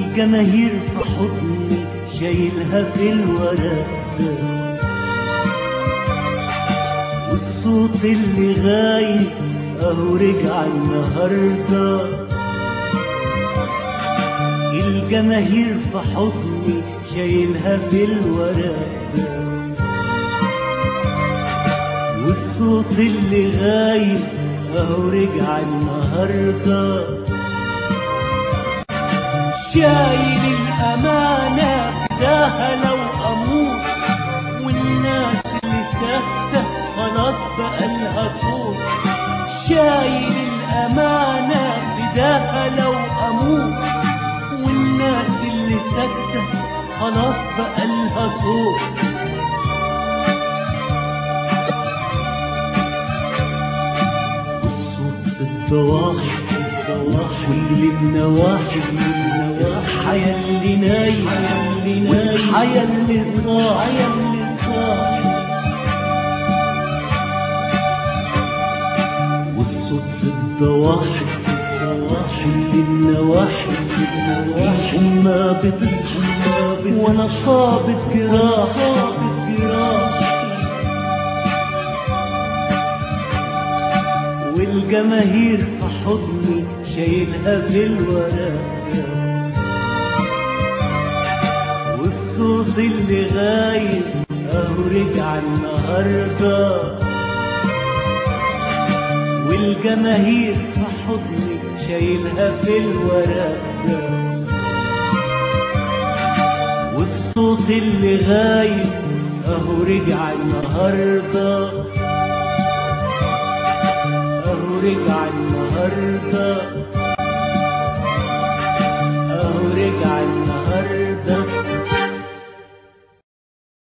الجماهير في حضني شايلها في الورق والصوت اللي غايب اهو رجع النهارده الجماهير في حضني شايلها في الورق والصوت اللي غايب اهو رجع النهارده شايل الامانه فداها لو اموت والناس اللي ساكته خلاص بقى لها صوت شايل الامانه فداها لو اموت والناس اللي ساكته خلاص بقى لها صوت والصوت في الضواحي واللي النواحي اصحى يا اللي نايم واصحى يا اللي صاحي يا اللي صاحي والصوت في الضواحي واللي النواحي الأمة بتصحى وانا قابض جراح قابض جراح والجماهير في حضني شايلها في الورق والصوت اللي غايب اهو رجع النهارده والجماهير في حضني شايلها في الورق والصوت اللي غايب اهو رجع النهارده اهو رجع النهارده